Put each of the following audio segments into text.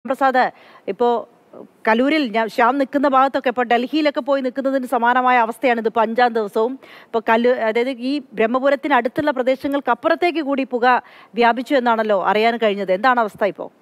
പ്രസാദ് ഇപ്പോൾ കലൂരിൽ ഞാൻ ശ്യാം നിൽക്കുന്ന ഭാഗത്തൊക്കെ ഇപ്പോൾ ഡൽഹിയിലൊക്കെ പോയി നിൽക്കുന്നതിന് സമാനമായ അവസ്ഥയാണ് ഇതിപ്പോൾ അഞ്ചാം ദിവസവും ഇപ്പോൾ കല്ലു അതായത് ഈ ബ്രഹ്മപുരത്തിന് അടുത്തുള്ള പ്രദേശങ്ങൾക്ക് അപ്പുറത്തേക്ക് കൂടി പുക വ്യാപിച്ചു എന്നാണല്ലോ അറിയാൻ കഴിഞ്ഞത് എന്താണ് അവസ്ഥ ഇപ്പോൾ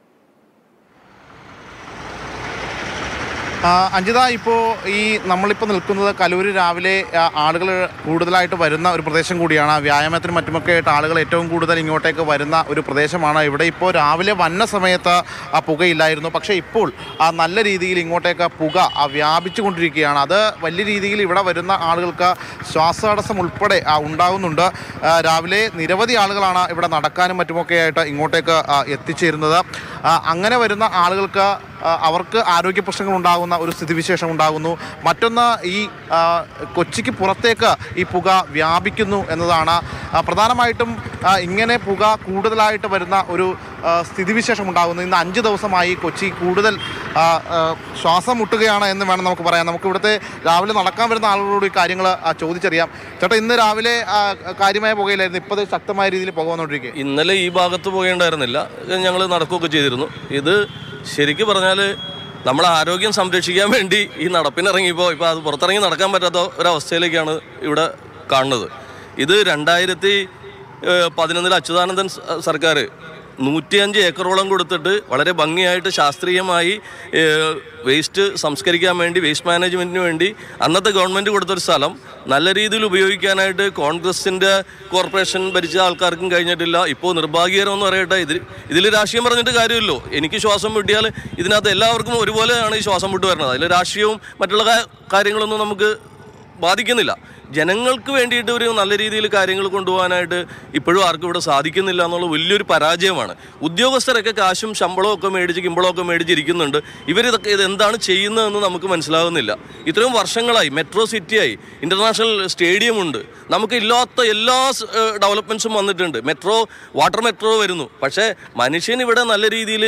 ആ, അഞ്ജിത ഇപ്പോൾ ഈ നമ്മളിപ്പോൾ നിൽക്കുന്നത് കലൂര് രാവിലെ ആളുകൾ കൂടുതലായിട്ട് വരുന്ന ഒരു പ്രദേശം കൂടിയാണ് വ്യായാമത്തിനും മറ്റുമൊക്കെ ആയിട്ട് ആളുകൾ ഏറ്റവും കൂടുതൽ ഇങ്ങോട്ടേക്ക് വരുന്ന ഒരു പ്രദേശമാണ് ഇവിടെ ഇപ്പോൾ രാവിലെ വന്ന സമയത്ത് ആ പുകയില്ലായിരുന്നു പക്ഷേ ഇപ്പോൾ ആ നല്ല രീതിയിൽ ഇങ്ങോട്ടേക്ക് പുക ആ വ്യാപിച്ചു കൊണ്ടിരിക്കുകയാണ് അത് വലിയ രീതിയിൽ ഇവിടെ വരുന്ന ആളുകൾക്ക് ശ്വാസതടസ്സം ഉൾപ്പെടെ ആ, ഉണ്ടാകുന്നുണ്ട് ആ, രാവിലെ നിരവധി ആളുകളാണ് ഇവിടെ നടക്കാനും മറ്റുമൊക്കെ ആയിട്ട് ഇങ്ങോട്ടേക്ക് ആ, എത്തിച്ചേരുന്നത് ആ, അങ്ങനെ വരുന്ന ആളുകൾക്ക് ആ, അവർക്ക് ആരോഗ്യ പ്രശ്നങ്ങൾ ഉണ്ടാകുന്ന ഒരു സ്ഥിതിവിശേഷം ഉണ്ടാകുന്നു മറ്റൊന്ന് ഈ ആ, കൊച്ചിക്ക് പുറത്തേക്ക് ഈ പുക വ്യാപിക്കുന്നു എന്നതാണ് ആ, പ്രധാനമായിട്ടും ആ, ഇങ്ങനെ പുക കൂടുതലായിട്ട് വരുന്ന ഒരു ആ, സ്ഥിതിവിശേഷം ഉണ്ടാകുന്നു ഇന്ന് അഞ്ച് ദിവസമായി കൊച്ചി കൂടുതൽ ആ, ആ, ശ്വാസം മുട്ടുകയാണ് എന്ന് വേണം നമുക്ക് പറയാം നമുക്ക് ഇവിടുത്തെ രാവിലെ നടക്കാൻ വരുന്ന ആളുകളോട് ഈ കാര്യങ്ങൾ ചോദിച്ചറിയാം ചേട്ടാ ഇന്ന് രാവിലെ ആ, കാര്യമായ പുകയിലായിരുന്നു ഇപ്പോൾ ശക്തമായ രീതിയിൽ പുക വന്നുകൊണ്ടിരിക്കുക ഇന്നലെ ഈ ഭാഗത്ത് പോകേണ്ടായിരുന്നില്ല ഞങ്ങൾ നടക്കുകയൊക്കെ ചെയ്തിരുന്നു ഇത് ശരിക്കും പറഞ്ഞാൽ നമ്മളെ ആരോഗ്യം സംരക്ഷിക്കാൻ വേണ്ടി ഈ നടപ്പിനിറങ്ങിയപ്പോൾ ഇപ്പോൾ അത് പുറത്തിറങ്ങി നടക്കാൻ പറ്റാത്ത ഒരവസ്ഥയിലേക്കാണ് ഇവിടെ കാണുന്നത് ഇത് രണ്ടായിരത്തി പതിനൊന്നിൽ അച്യുതാനന്ദൻ സ- സർക്കാർ നൂറ്റിയഞ്ച് ഏക്കറോളം കൊടുത്തിട്ട് വളരെ ഭംഗിയായിട്ട് ശാസ്ത്രീയമായി ഏഹ്, വേസ്റ്റ് സംസ്കരിക്കാൻ വേണ്ടി വേസ്റ്റ് മാനേജ്മെൻറ്റിന് വേണ്ടി അന്നത്തെ ഗവൺമെൻറ് കൊടുത്തൊരു സ്ഥലം നല്ല രീതിയിൽ ഉപയോഗിക്കാനായിട്ട് കോൺഗ്രസിൻ്റെ കോർപ്പറേഷൻ ഭരിച്ച ആൾക്കാർക്കും കഴിഞ്ഞിട്ടില്ല ഇപ്പോൾ നിർഭാഗ്യകരം എന്ന് പറയട്ടെ ഇതിൽ ഇതിൽ രാഷ്ട്രീയം പറഞ്ഞിട്ട് കാര്യമില്ലല്ലോ എനിക്ക് ശ്വാസം വിട്ടിയാൽ ഇതിനകത്ത് എല്ലാവർക്കും ഒരുപോലെയാണ് ഈ ശ്വാസം വിട്ട് വരുന്നത് അതിൽ രാഷ്ട്രീയവും മറ്റുള്ള കാ- കാര്യങ്ങളൊന്നും നമുക്ക് ബാധിക്കുന്നില്ല ജനങ്ങൾക്ക് വേണ്ടിയിട്ട് ഒരു നല്ല രീതിയിൽ കാര്യങ്ങൾ കൊണ്ടുപോകാനായിട്ട് ഇപ്പോഴും ആർക്കും ഇവിടെ സാധിക്കുന്നില്ല എന്നുള്ള വലിയൊരു പരാജയമാണ് ഉദ്യോഗസ്ഥരൊക്കെ കാശും ശമ്പളവും ഒക്കെ മേടിച്ച് കിമ്പളവും ഒക്കെ മേടിച്ചിരിക്കുന്നുണ്ട് ഇവരിതൊക്കെ ഇത് എന്താണ് ചെയ്യുന്നതെന്ന് നമുക്ക് മനസ്സിലാകുന്നില്ല ഇത്രയും വർഷങ്ങളായി മെട്രോ സിറ്റിയായി ഇൻ്റർനാഷണൽ സ്റ്റേഡിയം ഉണ്ട് നമുക്ക് ഇല്ലാത്ത എല്ലാ ഡെവലപ്മെൻറ്റ്സും വന്നിട്ടുണ്ട് മെട്രോ വാട്ടർ മെട്രോ വരുന്നു പക്ഷേ മനുഷ്യൻ ഇവിടെ നല്ല രീതിയിൽ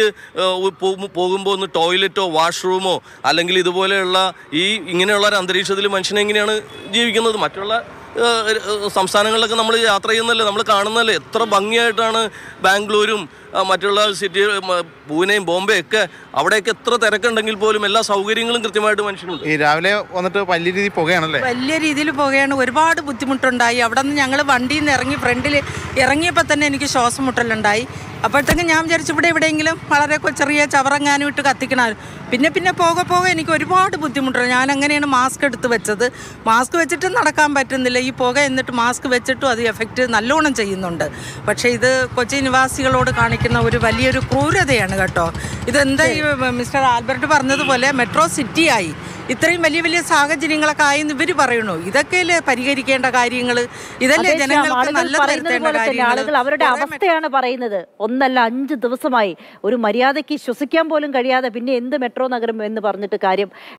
പോകുമ്പോൾ ഒന്ന് ടോയ്ലറ്റോ വാഷ്റൂമോ അല്ലെങ്കിൽ ഇതുപോലെയുള്ള ഈ ഇങ്ങനെയുള്ള ഒരു അന്തരീക്ഷത്തിൽ മനുഷ്യൻ എങ്ങനെയാണ് ജീവിക്കുന്നത് മറ്റുള്ള ഏഹ്, ഏഹ്, സംസ്ഥാനങ്ങളിലൊക്കെ നമ്മൾ യാത്ര ചെയ്യുന്നല്ലേ നമ്മൾ കാണുന്നല്ലേ എത്ര ഭംഗിയായിട്ടാണ് ബാംഗ്ലൂരും ആ, മറ്റുള്ള സിറ്റി മ, പൂനെയും ബോംബെ ഒക്കെ അവിടെയൊക്കെ എത്ര തിരക്കുണ്ടെങ്കിൽ പോലും എല്ലാ സൗകര്യങ്ങളും കൃത്യമായിട്ട് മനുഷ്യനുണ്ട് ഈ രാവിലെ വന്നിട്ട് വലിയ രീതിയിൽ പുകയാണല്ലേ വലിയ രീതിയിൽ പോകുകയാണ് ഒരുപാട് ബുദ്ധിമുട്ടുണ്ടായി അവിടെ നിന്ന് ഞങ്ങൾ വണ്ടിയിൽ നിന്ന് ഇറങ്ങി ഫ്രണ്ടിൽ ഇറങ്ങിയപ്പോൾ തന്നെ എനിക്ക് ശ്വാസം മുട്ടലുണ്ടായി അപ്പോഴത്തേക്കും ഞാൻ വിചാരിച്ചു ഇവിടെ എവിടെയെങ്കിലും വളരെ കൊ- ചെറിയ ചവറങ്ങാനും ഇട്ട് കത്തിക്കണം പിന്നെ പിന്നെ പോകെ പോകെ എനിക്ക് ഒരുപാട് ബുദ്ധിമുട്ടുണ്ട് ഞാൻ അങ്ങനെയാണ് മാസ്ക് എടുത്ത് വെച്ചത് മാസ്ക് വെച്ചിട്ട് നടക്കാൻ പറ്റുന്നില്ല ഈ പുക എന്നിട്ട് മാസ്ക് വെച്ചിട്ടും അത് എഫക്റ്റ് നല്ലോണം ചെയ്യുന്നുണ്ട് പക്ഷേ ഇത് കൊച്ചി നിവാസികളോട് കാണിക്കുന്ന ഒരു വലിയൊരു ക്രൂരതയാണ് കേട്ടോ ഇതെന്താ ഈ മിസ്റ്റർ ആൽബർട്ട് പറഞ്ഞതുപോലെ മെട്രോ സിറ്റിയായി ഇത്രയും വലിയ വലിയ സാഹചര്യങ്ങളൊക്കെ ആയെന്ന് ഇവർ പറയണു ഇതൊക്കെയല്ലേ പരിഹരിക്കേണ്ട കാര്യങ്ങൾ ഇതല്ലേ അതെ, ശ്യാം, ജനങ്ങൾക്ക് ആളുകൾ നല്ലത് പറയുന്നത് വരുത്തേണ്ട പോലെ തന്നെ കാര്യങ്ങൾ ആളുകൾ അവരുടെ അവസ്ഥയാണ് പറയുന്നത് ഒന്നല്ല അഞ്ച് ദിവസമായി ഒരു മര്യാദയ്ക്ക് ശ്വസിക്കാൻ പോലും കഴിയാതെ പിന്നെ എന്ത് മെട്രോ നഗരം എന്ന് പറഞ്ഞിട്ട് കാര്യം